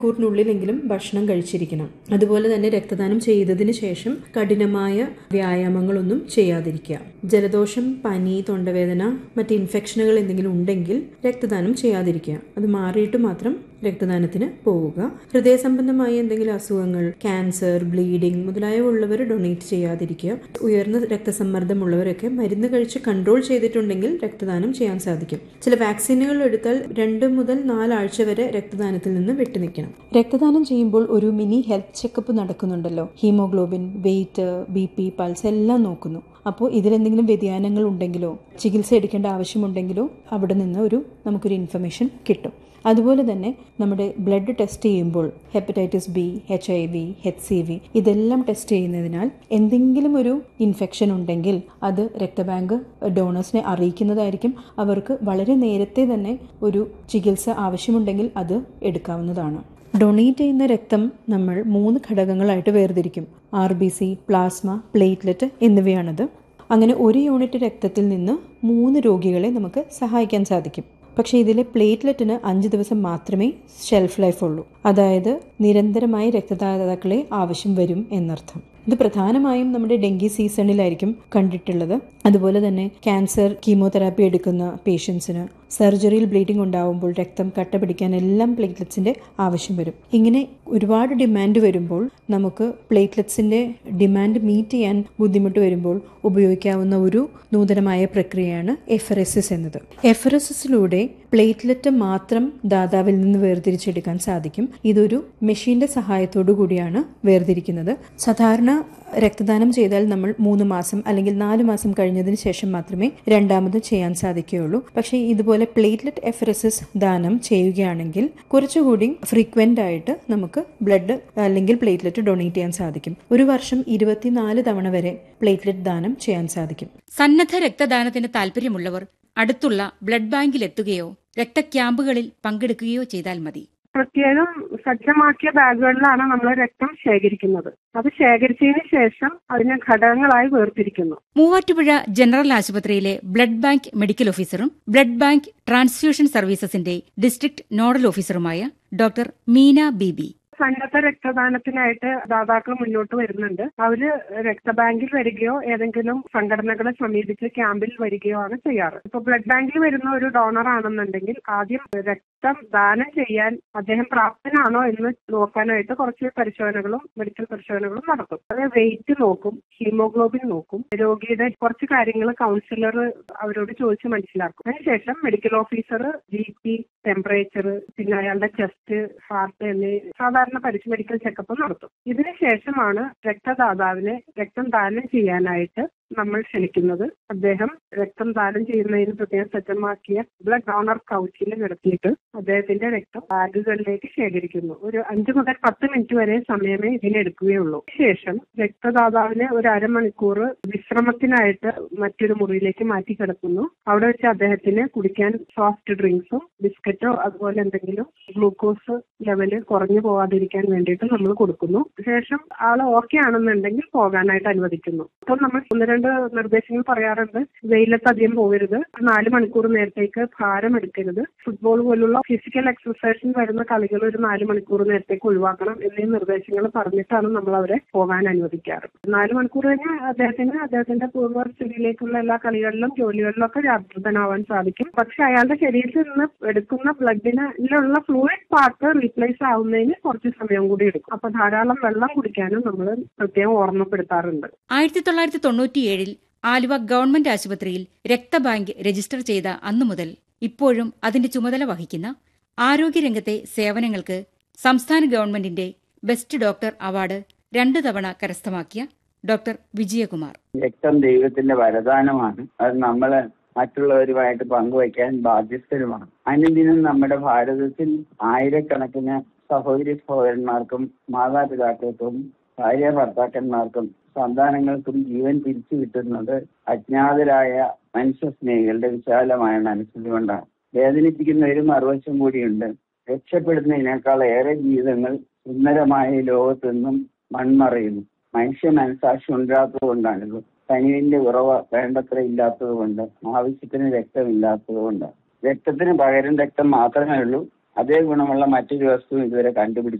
മണിക്കൂറിനുള്ളിലെങ്കിലും ഭക്ഷണം കഴിച്ചിരിക്കണം അതുപോലെ തന്നെ രക്തദാനം ചെയ്തതിന് ശേഷം കഠിനമായ വ്യായാമങ്ങളൊന്നും ചെയ്യാതിരിക്കുക ജലദോഷം പനി തൊണ്ടവേദന മറ്റ് ഇൻഫെക്ഷനുകൾ എന്തെങ്കിലും ഉണ്ടെങ്കിൽ രക്തദാനം ചെയ്യാതിരിക്കുക അത് മാറിയിട്ട് മാത്രം രക്തദാനത്തിന് പോവുക ഹൃദയ സംബന്ധമായ എന്തെങ്കിലും അസുഖങ്ങൾ ക്യാൻസർ ബ്ലീഡിംഗ് മുതലായവ ഉള്ളവർ ഡൊണേറ്റ് ചെയ്യാതിരിക്കുക ഉയർന്ന രക്തസമ്മർദ്ദമുള്ളവരൊക്കെ മരുന്ന് കഴിച്ച് കൺട്രോൾ ചെയ്തിട്ടുണ്ടെങ്കിൽ രക്തദാനം ചെയ്യാൻ സാധിക്കും ചില വാക്സിനുകൾ എടുത്താൽ രണ്ട് മുതൽ നാലാഴ്ച വരെ രക്തദാനത്തിൽ നിന്ന് വിട്ടുനിൽക്കണം രക്തദാനം ചെയ്യുമ്പോൾ ഒരു മിനി ഹെൽത്ത് ചെക്കപ്പ് നടക്കുന്നുണ്ടല്ലോ haemoglobin weight B P pulse എല്ലാം നോക്കുന്നു അപ്പോൾ ഇതിലെന്തെങ്കിലും വ്യതിയാനങ്ങൾ ഉണ്ടെങ്കിലോ ചികിത്സ എടുക്കേണ്ട ആവശ്യമുണ്ടെങ്കിലോ അവിടെ നിന്ന് ഒരു നമുക്കൊരു ഇൻഫർമേഷൻ കിട്ടും അതുപോലെ തന്നെ നമ്മുടെ ബ്ലഡ് ടെസ്റ്റ് ചെയ്യുമ്പോൾ hepatitis B H I V H C V ഇതെല്ലാം ടെസ്റ്റ് ചെയ്യുന്നതിനാൽ എന്തെങ്കിലും ഒരു ഇൻഫെക്ഷൻ ഉണ്ടെങ്കിൽ അത് രക്തബാങ്ക് ഡോണേഴ്സിനെ അറിയിക്കുന്നതായിരിക്കും അവർക്ക് വളരെ നേരത്തെ തന്നെ ഒരു ചികിത്സ ആവശ്യമുണ്ടെങ്കിൽ അത് എടുക്കാവുന്നതാണ് ഡൊണേറ്റ് ചെയ്യുന്ന രക്തം നമ്മൾ മൂന്ന് ഘടകങ്ങളായിട്ട് വേർതിരിക്കും R B C plasma platelet എന്നിവയാണത് അങ്ങനെ ഒരു യൂണിറ്റ് രക്തത്തിൽ നിന്ന് മൂന്ന് രോഗികളെ നമുക്ക് സഹായിക്കാൻ സാധിക്കും പക്ഷേ ഇതിലെ പ്ലേറ്റ്ലെറ്റിന് അഞ്ച് ദിവസം മാത്രമേ ഷെൽഫ് ലൈഫ് ഉള്ളൂ അതായത് നിരന്തരമായി രക്തദാതാക്കളെ ആവശ്യം വരും എന്നർത്ഥം ഇത് പ്രധാനമായും നമ്മുടെ ഡെങ്കി സീസണിലായിരിക്കും കണ്ടിട്ടുള്ളത് അതുപോലെ തന്നെ ക്യാൻസർ കീമോതെറാപ്പി എടുക്കുന്ന പേഷ്യൻസിന് സർജറിയിൽ ബ്ലീഡിംഗ് ഉണ്ടാവുമ്പോൾ രക്തം കട്ട പിടിക്കാൻ എല്ലാം പ്ലേറ്റ്ലെറ്റ്സിന്റെ ആവശ്യം വരും ഇങ്ങനെ ഒരുപാട് ഡിമാൻഡ് വരുമ്പോൾ നമുക്ക് പ്ലേറ്റ്ലെറ്റ്സിന്റെ ഡിമാൻഡ് മീറ്റ് ചെയ്യാൻ ബുദ്ധിമുട്ട് വരുമ്പോൾ ഉപയോഗിക്കാവുന്ന ഒരു നൂതനമായ പ്രക്രിയയാണ് എഫറസിസ് എന്നത് എഫറസിസിലൂടെ പ്ലേറ്റ്ലെറ്റ് മാത്രം ദാതാവിൽ നിന്ന് വേർതിരിച്ചെടുക്കാൻ സാധിക്കും ഇതൊരു മെഷീന്റെ സഹായത്തോടു കൂടിയാണ് വേർതിരിക്കുന്നത് സാധാരണ രക്തദാനം ചെയ്താൽ നമ്മൾ മൂന്ന് മാസം അല്ലെങ്കിൽ നാല് മാസം കഴിഞ്ഞതിന് ശേഷം മാത്രമേ രണ്ടാമത് ചെയ്യാൻ സാധിക്കുകയുള്ളൂ പക്ഷേ ഇതുപോലെ പ്ലേറ്റ്ലെറ്റ് എഫറസിസ് ദാനം ചെയ്യുകയാണെങ്കിൽ കുറച്ചുകൂടി ഫ്രീക്വന്റ് ആയിട്ട് നമുക്ക് ബ്ലഡ് അല്ലെങ്കിൽ പ്ലേറ്റ്ലെറ്റ് ഡൊണേറ്റ് ചെയ്യാൻ സാധിക്കും ഒരു വർഷം ഇരുപത്തിനാല് തവണ വരെ പ്ലേറ്റ്ലെറ്റ് ദാനം ചെയ്യാൻ സാധിക്കും സന്നദ്ധ രക്തദാനത്തിന് താൽപര്യമുള്ളവർ അടുത്തുള്ള ബ്ലഡ് ബാങ്കിൽ എത്തുകയോ രക്തക്യാമ്പുകളിൽ പങ്കെടുക്കുകയോ ചെയ്താൽ മതി പ്രത്യേകം സജ്ജമാക്കിയ ബാഗുകളിലാണ് നമ്മൾ രക്തം ശേഖരിക്കുന്നത് അത് ശേഖരിച്ചതിന് ശേഷം അതിനെ ഘടകങ്ങളായി വേർതിരിക്കുന്നു മൂവാറ്റുപുഴ ജനറൽ ആശുപത്രിയിലെ ബ്ലഡ് ബാങ്ക് മെഡിക്കൽ ഓഫീസറും ബ്ലഡ് ബാങ്ക് ട്രാൻസ്ഫ്യൂഷൻ സർവീസസിന്റെ ഡിസ്ട്രിക്ട് നോഡൽ ഓഫീസറുമായ ഡോക്ടർ മീന ബീബി സന്നദ്ധ രക്തദാനത്തിനായിട്ട് ദാതാക്കൾ മുന്നോട്ട് വരുന്നുണ്ട് അവര് രക്തബാങ്കിൽ വരികയോ ഏതെങ്കിലും സംഘടനകളെ സമീപിച്ച് ക്യാമ്പിൽ വരികയോ ആണ് ചെയ്യാറ് ഇപ്പൊ ബ്ലഡ് ബാങ്കിൽ വരുന്ന ഒരു ഡോണർ ആണെന്നുണ്ടെങ്കിൽ ആദ്യം രക്തം ദാനം ചെയ്യാൻ അദ്ദേഹം പ്രാപ്തനാണോ എന്ന് നോക്കാനായിട്ട് കുറച്ച് പരിശോധനകളും മെഡിക്കൽ പരിശോധനകളും നടത്തും അത് വെയിറ്റ് നോക്കും ഹീമോഗ്ലോബിൻ നോക്കും രോഗിയുടെ കുറച്ച് കാര്യങ്ങൾ കൗൺസിലർ അവരോട് ചോദിച്ച് മനസ്സിലാക്കും അതിനുശേഷം medical officer B P temperature പിന്നെ അയാളുടെ ചെസ്റ്റ് ഹാർട്ട് എന്നീ സാധാരണ പരിശു മെഡിക്കൽ ചെക്കപ്പ് നടത്തും ഇതിന് ശേഷമാണ് രക്തദാതാവിനെ രക്തം ദാനം ചെയ്യാനായിട്ട് നമ്മൾ ക്ഷണിക്കുന്നത് അദ്ദേഹം രക്തം ദാനം ചെയ്യുന്നതിന് പ്രത്യേകം സജ്ജമാക്കിയ ബ്ലഡ് ഡോണർ കൗച്ചിൽ കിടത്തിയിട്ട് അദ്ദേഹത്തിന്റെ രക്തം ബാഗുകളിലേക്ക് ശേഖരിക്കുന്നു ഒരു അഞ്ചു മുതൽ പത്ത് മിനിറ്റ് വരെ സമയമേ ഇതിനെടുക്കുകയുള്ളൂ ശേഷം രക്തദാതാവിനെ ഒരു അരമണിക്കൂർ വിശ്രമത്തിനായിട്ട് മറ്റൊരു മുറിയിലേക്ക് മാറ്റി കിടക്കുന്നു അവിടെ വെച്ച് അദ്ദേഹത്തിന് കുടിക്കാൻ സോഫ്റ്റ് ഡ്രിങ്ക്സും ബിസ്ക്കറ്റോ അതുപോലെ എന്തെങ്കിലും ഗ്ലൂക്കോസ് ലെവല് കുറഞ്ഞു പോവാതിരിക്കാൻ വേണ്ടിയിട്ട് നമ്മൾ കൊടുക്കുന്നു ശേഷം ആള് ഓക്കെ ആണെന്നുണ്ടെങ്കിൽ പോകാനായിട്ട് അനുവദിക്കുന്നു അപ്പോൾ നമ്മൾ ഒന്ന് രണ്ട് നിർദ്ദേശങ്ങൾ പറയാറുണ്ട് വെയിലത്ത് അധികം പോകരുത് നാല് മണിക്കൂർ നേരത്തേക്ക് ഭാരം എടുക്കരുത് ഫുട്ബോൾ പോലുള്ള ഫിസിക്കൽ എക്സസൈസിന് വരുന്ന കളികൾ ഒരു നാല് മണിക്കൂർ നേരത്തേക്ക് ഒഴിവാക്കണം എന്നീ നിർദ്ദേശങ്ങൾ പറഞ്ഞിട്ടാണ് നമ്മൾ അവരെ പോകാൻ അനുവദിക്കാറ് നാല് മണിക്കൂർ കഴിഞ്ഞാൽ അദ്ദേഹത്തിന് അദ്ദേഹത്തിന്റെ പൂർവ്വ സ്ഥിതിയിലേക്കുള്ള എല്ലാ കളികളിലും ജോലികളിലും ഒക്കെ ജാഗ്രതനാവാൻ സാധിക്കും പക്ഷെ അയാളുടെ ശരീരത്തിൽ നിന്ന് എടുക്കുന്ന ബ്ലഡിനുള്ള ഫ്ലൂയിഡ് പാർട്ട് റീപ്ലേസ് ആവുന്നതിന് കുറച്ച് സമയം കൂടി എടുക്കും അപ്പൊ ധാരാളം വെള്ളം കുടിക്കാനും നമ്മൾ പ്രത്യേകം ഓർമ്മപ്പെടുത്താറുണ്ട് ആയിരത്തി തൊള്ളായിരത്തി തൊണ്ണൂറ്റിയേഴിൽ ആലുവ ഗവൺമെന്റ് ആശുപത്രിയിൽ രക്തബാങ്ക് രജിസ്റ്റർ ചെയ്ത അന്നു മുതൽ ഇപ്പോഴും അതിന്റെ ചുമതല വഹിക്കുന്ന ആരോഗ്യരംഗത്തെ സേവനങ്ങൾക്ക് സംസ്ഥാന ഗവൺമെന്റിന്റെ ബെസ്റ്റ് ഡോക്ടർ അവാർഡ് രണ്ടു തവണ കരസ്ഥമാക്കിയ ഡോക്ടർ വിജയകുമാർ രക്തം ദൈവത്തിന്റെ വരദാനമാണ് അത് നമ്മൾ മറ്റുള്ളവരുമായിട്ട് പങ്കുവയ്ക്കാൻ ബാധ്യസ്ഥരുമാണ് അനുദിനം നമ്മുടെ ഭാരതത്തിൽ ആയിരക്കണക്കിന് സഹോദരി സഹോദരന്മാർക്കും മാതാപിതാക്കൾക്കും ഭാര്യ ഭർത്താക്കന്മാർക്കും സന്താനങ്ങൾക്കും ജീവൻ തിരിച്ചു കിട്ടുന്നത് അജ്ഞാതരായ മനുഷ്യ സ്നേഹികളുടെ വിശാലമായ മനസ്സുകൊണ്ടാണ് വേദനിപ്പിക്കുന്ന ഒരു മറുവശം കൂടിയുണ്ട് രക്ഷപ്പെടുന്നതിനേക്കാൾ ഏറെ ജീവിതങ്ങൾ സുന്ദരമായ ലോകത്തു നിന്നും മൺമറയുന്നു മനുഷ്യ മനസാക്ഷി ഉണ്ടാത്തത് കൊണ്ടാണിത് കനിവിന്റെ ഉറവ വേണ്ടത്ര ഇല്ലാത്തത് കൊണ്ട് ആവശ്യത്തിന് രക്തമില്ലാത്തത് കൊണ്ട് രക്തത്തിന് പകരം രക്തം മാത്രമേ ഉള്ളൂ അതേ ഗുണമുള്ള മറ്റൊരു വസ്തു ഇതുവരെ കണ്ടുപിടിച്ചു